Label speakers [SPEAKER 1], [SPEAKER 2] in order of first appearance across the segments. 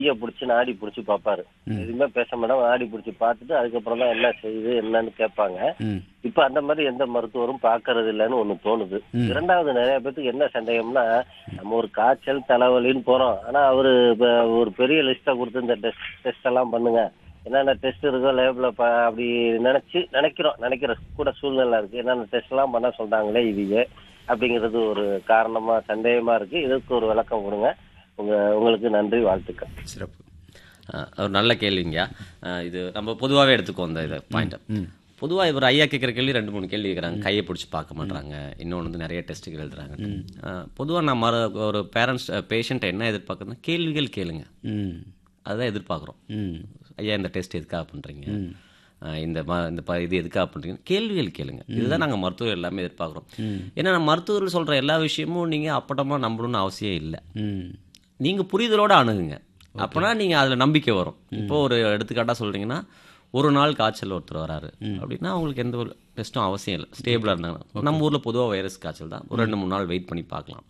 [SPEAKER 1] கைய புடிச்சு நாடி புடிச்சு பாப்பாரு எதுவுமே பேச மாட்டாங்க நாடி புடிச்சு பார்த்துட்டு அதுக்கப்புறம் தான் என்ன செய்யுது என்னன்னு கேட்பாங்க
[SPEAKER 2] ம்
[SPEAKER 1] இப்ப அந்த மாதிரி எந்த மருத்துவரும் பாக்குறது இல்லைன்னு ஒண்ணு தோணுது இரண்டாவது நிறைய பேத்துக்கு என்ன சந்தேகம்னா நம்ம ஒரு காய்ச்சல் தலைவலின்னு போறோம் ஆனா அவரு இப்ப ஒரு பெரிய லிஸ்ட கொடுத்து இந்த டெஸ்ட் டெஸ்ட் எல்லாம் பண்ணுங்க என்னென்ன டெஸ்ட் இருக்கோ லேபிள் அப்படி நினைச்சு நினைக்கிறோம் நினைக்கிற கூட சூழ்நிலை இருக்கு என்னென்ன டெஸ்ட் எல்லாம் பண்ண சொல்றாங்களே இவங்க அப்படிங்கிறது ஒரு காரணமா சந்தேகமா இருக்கு இதுக்கு ஒரு விளக்கம் கொடுங்க உங்க உங்களுக்கு நன்றி வாழ்த்துக்கள்
[SPEAKER 2] சிறப்பு
[SPEAKER 3] அஹ் ஒரு நல்ல கேள்விங்கய்யா அஹ் இது நம்ம பொதுவாகவே எடுத்துக்குவோம் இந்த இதை பாயிண்ட் பொதுவாக இவர் ஐயா கேட்குற கேள்வி ரெண்டு மூணு கேள்வி கேட்குறாங்க கையை பிடிச்சி பார்க்க மாட்டாங்க இன்னொன்று வந்து நிறைய டெஸ்ட்டுகள் எழுதுறாங்க பொதுவாக நம்ம ஒரு பேரண்ட்ஸ் பேஷண்ட்டை என்ன எதிர்பார்க்குறதுனா கேள்விகள் கேளுங்க
[SPEAKER 2] ம்
[SPEAKER 3] அதுதான் எதிர்பார்க்குறோம்
[SPEAKER 2] ம்
[SPEAKER 3] ஐயா இந்த டெஸ்ட் எதுக்காக பண்ணுறீங்க இந்த ம இந்த ப இது எதுக்காக பண்ணுறீங்க கேள்விகள் கேளுங்க இதுதான் நாங்கள் மருத்துவர் எல்லாமே எதிர்பார்க்குறோம் ஏன்னா நம்ம மருத்துவர்கள் சொல்கிற எல்லா விஷயமும் நீங்கள் அப்பட்டமாக நம்பணும்னு அவசியம் இல்லை
[SPEAKER 2] ம்
[SPEAKER 3] நீங்கள் புரிதலோட அணுகுங்க அப்போனா நீங்கள் அதில் நம்பிக்கை வரும் இப்போ ஒரு எடுத்துக்காட்டாக சொல்கிறீங்கன்னா ஒரு நாள் காய்ச்சல் ஒருத்தர் வராரு அப்படின்னா அவங்களுக்கு எந்த ஒரு டெஸ்ட்டும் அவசியம் இல்லை ஸ்டேபிளாக இருந்தாங்க நம்ம ஊரில் பொதுவாக வைரஸ் காய்ச்சல் தான் ஒரு ரெண்டு மூணு நாள் வெயிட் பண்ணி பார்க்கலாம்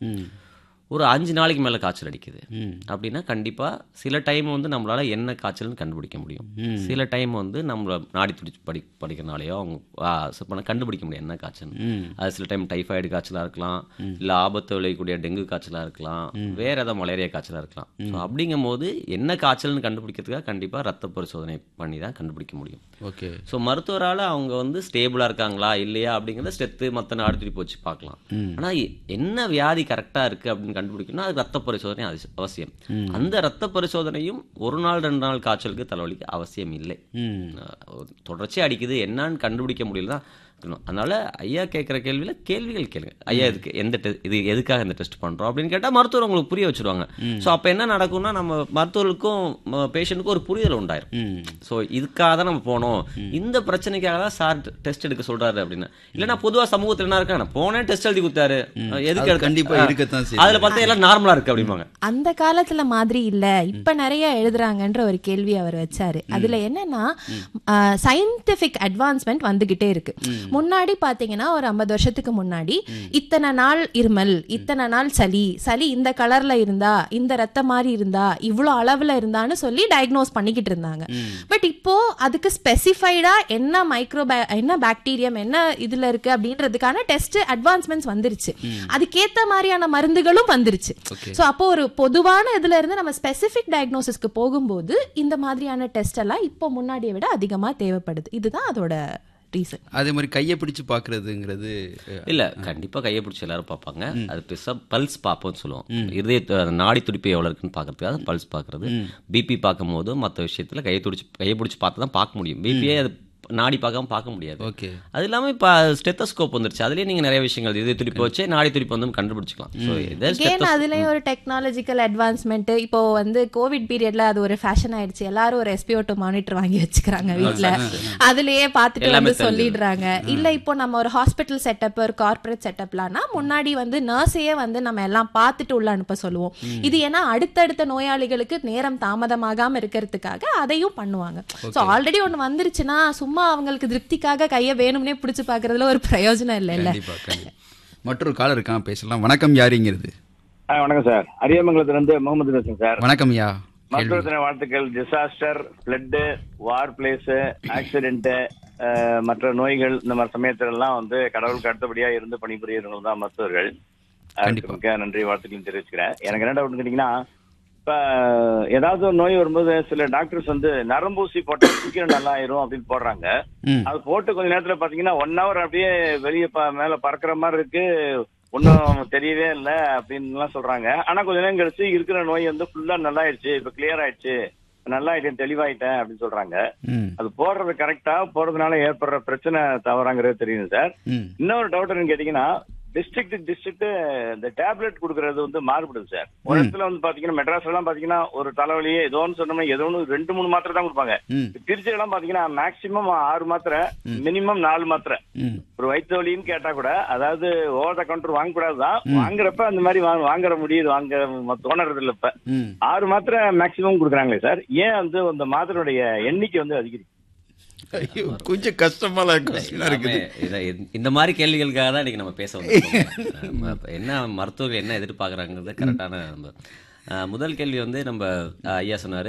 [SPEAKER 3] ஒரு அஞ்சு நாளைக்கு மேலே காய்ச்சல் அடிக்குது அப்படின்னா கண்டிப்பாக சில டைம் வந்து நம்மளால என்ன காய்ச்சல்னு கண்டுபிடிக்க முடியும் சில டைம் வந்து நம்மள நாடி துடிச்சு படி படிக்கிறனாலையோ அவங்க ஆ, ச- பண்ண கண்டுபிடிக்க முடியும் என்ன காய்ச்சல் அது சில டைம் டைஃபாய்டு காய்ச்சலாக இருக்கலாம் இல்லை ஆபத்து விளையக்கூடிய டெங்கு காய்ச்சலாக இருக்கலாம் வேற ஏதாவது மலேரியா காய்ச்சலாக இருக்கலாம் ஸோ அப்படிங்கும் போது என்ன காய்ச்சல்னு கண்டுபிடிக்கிறதுக்காக கண்டிப்பாக ரத்த பரிசோதனை பண்ணி தான் கண்டுபிடிக்க முடியும்
[SPEAKER 2] ஓகே
[SPEAKER 3] ஸோ மருத்துவரால் அவங்க வந்து ஸ்டேபிளாக இருக்காங்களா இல்லையா அப்படிங்கிறத ஸ்டெத்து மற்ற நாடு திருப்பி வச்சு பார்க்கலாம் ஆனால் என்ன வியாதி கரெக்டாக இருக்குது அப்படின்னு கண்டுபிடிக்கணும்னா அது ரத்த பரிசோதனை அவசி- அவசியம் அந்த ரத்த பரிசோதனையும் ஒரு நாள் ரெண்டு நாள் காய்ச்சலுக்கு தலைவலிக்கு அவசியம் இல்லை
[SPEAKER 2] ம்
[SPEAKER 3] அஹ் தொடர்ச்சியாக அடிக்குது என்னன்னு கண்டுபிடிக்க முடியல தான் இருக்கணும். அதனால ஐயா கேட்குற கேள்வியில் கேள்விகள் கேளுங்க ஐயா இதுக்கு எந்த டெ இது எதுக்காக இந்த டெஸ்ட் பண்ணுறோம் அப்படின்னு கேட்டால் மருத்துவர் உங்களுக்கு புரிய வச்சுருவாங்க ஸோ அப்போ என்ன நடக்கும்னா நம்ம மருத்துவருக்கும் பேஷண்ட்டுக்கும் ஒரு புரிதல் உண்டாயிரும்
[SPEAKER 2] ம்
[SPEAKER 3] ஸோ இதுக்காக தான் நம்ம போனோம் இந்த பிரச்சனைக்காக தான் சார் டெஸ்ட் எடுக்க சொல்றாரு அப்படின்னு இல்லைன்னா பொதுவா சமூகத்தில் என்ன இருக்காங்க போனேன் டெஸ்ட் எழுதி கொடுத்தாரு எதுக்கு
[SPEAKER 2] அது
[SPEAKER 3] எடுத்த-
[SPEAKER 2] கண்டிப்பா
[SPEAKER 3] ஆ,
[SPEAKER 2] இருக்கத்தான் செய்யும்.
[SPEAKER 3] அதுல பார்த்தா எல்லாம் நார்மலா இருக்கு அப்படிம்பாங்க
[SPEAKER 4] அந்த காலத்துல மாதிரி இல்ல இப்ப நிறைய எழுதுறாங்கன்ற ஒரு கேள்வி அவர் வச்சாரு அதுல என்னன்னா சயின்டிபிக் அட்வான்ஸ்மெண்ட் வந்துகிட்டே இருக்கு முன்னாடி பாத்தீங்கன்னா ஒரு ஐம்பது வருஷத்துக்கு முன்னாடி இத்தனை நாள் இருமல் இத்தனை நாள் சளி சளி இந்த கலர்ல இருந்தா இந்த ரத்த மாதிரி இருந்தா இவ்வளவு அளவுல இருந்தான்னு சொல்லி டயக்னோஸ் பண்ணிக்கிட்டு இருந்தாங்க பட் இப்போ அதுக்கு ஸ்பெசிஃபைடா என்ன மைக்ரோ என்ன பாக்டீரியம் என்ன இதுல இருக்கு அப்படின்றதுக்கான டெஸ்ட் அட்வான்ஸ்மெண்ட்ஸ் வந்துருச்சு அதுக்கேத்த மாதிரியான மருந்துகளும் வந்துருச்சு
[SPEAKER 2] Okay.
[SPEAKER 4] சோ அப்போ ஒரு பொதுவான இதுல இருந்து நம்ம ஸ்பெசிபிக் டயக்னோசிஸ்க்கு போகும்போது இந்த மாதிரியான டெஸ்ட் எல்லாம் இப்போ முன்னாடியை விட அதிகமா தேவைப்படுது இதுதான் அதோட ரீசன்
[SPEAKER 2] அதே மாதிரி கையை பிடிச்சு பார்க்கறதுங்கிறது அஹ்,
[SPEAKER 3] இல்ல கண்டிப்பா கையை பிடிச்சி எல்லாரும் பார்ப்பாங்க அது பெருசா பல்ஸ் பார்ப்போம்னு சொல்லுவோம் இதய நாடி துடிப்பு எவ்வளவு இருக்குன்னு பார்க்கறதுக்காக பல்ஸ் பார்க்கறது பிபி பார்க்கும் போது மற்ற விஷயத்துல கையை துடிச்சு கையை பிடிச்சி பார்த்து தான் பார்க்க முடியும் பிபியே அது நாடி பார்க்காம பார்க்க முடியாது
[SPEAKER 2] ஓகே
[SPEAKER 3] அது இல்லாம இப்ப ஸ்டெத்தஸ்கோப் வந்துருச்சு அதுலயே நீங்க நிறைய விஷயங்கள் இதய துடிப்பு வச்சே நாடி துடிப்பு வந்து கண்டுபிடிச்சிக்கலாம் ஸோ இதே
[SPEAKER 4] அகெயின் அதுலயும் ஒரு டெக்னாலஜிக்கல் அட்வான்ஸ்மெண்ட் இப்போ வந்து கோவிட் பீரியட்ல அது ஒரு ஃபேஷன் ஆயிடுச்சு எல்லாரும் ஒரு எஸ்பிஓ மானிட்டர் வாங்கி வச்சுக்கிறாங்க வீட்ல அதுலயே பார்த்துட்டு
[SPEAKER 3] எல்லாமே
[SPEAKER 4] வந்து சொல்லிடுறாங்க இல்ல இப்போ நம்ம ஒரு ஹாஸ்பிட்டல் செட்டப் ஒரு கார்ப்பரேட் செட்டப்லானா முன்னாடி வந்து நர்ஸையே வந்து நம்ம எல்லாம் பார்த்துட்டு உள்ள அனுப்ப சொல்லுவோம் இது ஏன்னா அடுத்தடுத்த நோயாளிகளுக்கு நேரம் தாமதமாகாம இருக்கிறதுக்காக அதையும் பண்ணுவாங்க சோ ஆல்ரெடி ஒண்ணு வந்துருச்சுன்னா சும்மா அவங்களுக்கு திருப்திக்காக கைய வேணும்னே பிடிச்சு பாக்குறதுல ஒரு பிரயோஜனம் இல்லைல்ல
[SPEAKER 2] கண்டிப்பா கண்டிப்பா மற்றொரு காலர் இருக்கான் பேசலாம் வணக்கம் யாருங்கிறது
[SPEAKER 5] ஆ, வணக்கம் சார் அரியமங்கலத்துல இருந்து முகமது பேசுறேன் சார்
[SPEAKER 2] வணக்கம் ஐயா
[SPEAKER 5] மருத்துவ தின வாழ்த்துக்கள் disaster blood war blaze accident மற்ற நோய்கள் இந்த மாதிரி சமயத்துல எல்லாம் வந்து கடவுளுக்கு அடுத்தபடியா இருந்து பணிபுரியறவங்க தான் மருத்துவர்கள் அதுக்கு
[SPEAKER 2] கண்டிப்பா.
[SPEAKER 5] மிக்க நன்றி வாழ்த்துக்கள் தெரிவிச்சுக்கிறேன் எனக்கு என்ன டவுட் கேட்டீங்கன்னா இப்ப ஏதாவது ஒரு நோய் வரும்போது சில டாக்டர்ஸ் வந்து நரம்பூசி போட்டா சீக்கிரம் நல்லா ஆயிரும் அப்படின்னு போடுறாங்க
[SPEAKER 2] ம்
[SPEAKER 5] அது போட்டு கொஞ்ச நேரத்துல பாத்தீங்கன்னா ஒன் ஹவர் அப்படியே வெளியே ப- மேல பறக்குற மாதிரி இருக்கு ஒன்னும் தெரியவே இல்லை அப்படின்னு எல்லாம் சொல்றாங்க ஆனா கொஞ்ச நேரம் கழிச்சு இருக்கிற நோய் வந்து ஃபுல்லா நல்லா ஆயிடுச்சு இப்ப கிளியர் ஆயிடுச்சு நல்லா ஆயிட்டேன் தெளிவாயிட்டேன் அப்படின்னு சொல்றாங்க
[SPEAKER 2] ம்
[SPEAKER 5] அது போடுறது கரெக்டா போடுறதுனால ஏற்படுற பிரச்சனை தவறாங்கிறது தெரியும் சார்
[SPEAKER 2] ம்
[SPEAKER 5] இன்னொரு டவுட் என்னன்னு கேட்டீங்கன்னா டிஸ்ட்ரிக்ட் டிஸ்ட்ரிக்ட் இந்த டேப்லெட் கொடுக்கறது வந்து மாறுபடுது சார் ஒரு இடத்துல வந்து பாத்தீங்கன்னா மெட்ராஸ் எல்லாம் பாத்தீங்கன்னா ஒரு தலைவலியே ஏதோ ஒன்று சொன்னோம்னா ஏதோ ஒன்று ரெண்டு மூணு மாத்திரை தான் கொடுப்பாங்க
[SPEAKER 2] ம்
[SPEAKER 5] திருச்சி எல்லாம் பாத்தீங்கன்னா மேக்சிமம் ஆறு மாத்திரை மினிமம் நாலு மாத்திரை
[SPEAKER 2] ம்
[SPEAKER 5] ஒரு வயிற்று வலின்னு கேட்டா கூட அதாவது ஓவர் த கவுண்டர் வாங்க கூடாதுதான் வாங்குறப்ப அந்த மாதிரி வாங்க வாங்குற முடியுது வாங்க ம- தோணுறது இல்ல இப்ப
[SPEAKER 2] ம்
[SPEAKER 5] ஆறு மாத்திரை மேக்சிமம் கொடுக்குறாங்களே சார் ஏன் வந்து அந்த மாத்திரையுடைய எண்ணிக்கை வந்து அதிகரிக்கும்
[SPEAKER 2] ஐயோ கொஞ்சம் கஷ்டமான கொஸ்டினா இருக்குது
[SPEAKER 3] எல்லாமே இத- இந்த- இந்த மாதிரி கேள்விகளுக்காக தான் இன்னைக்கு நம்ம பேச வந்திருக்கோம் நம்ம இப்ப என்ன மருத்துவர்கள் என்ன எதிர்பார்க்கறாங்கிறது கரெக்டான நம்ம அஹ், முதல் கேள்வி வந்து நம்ம அஹ், ஐயா சொன்னாரு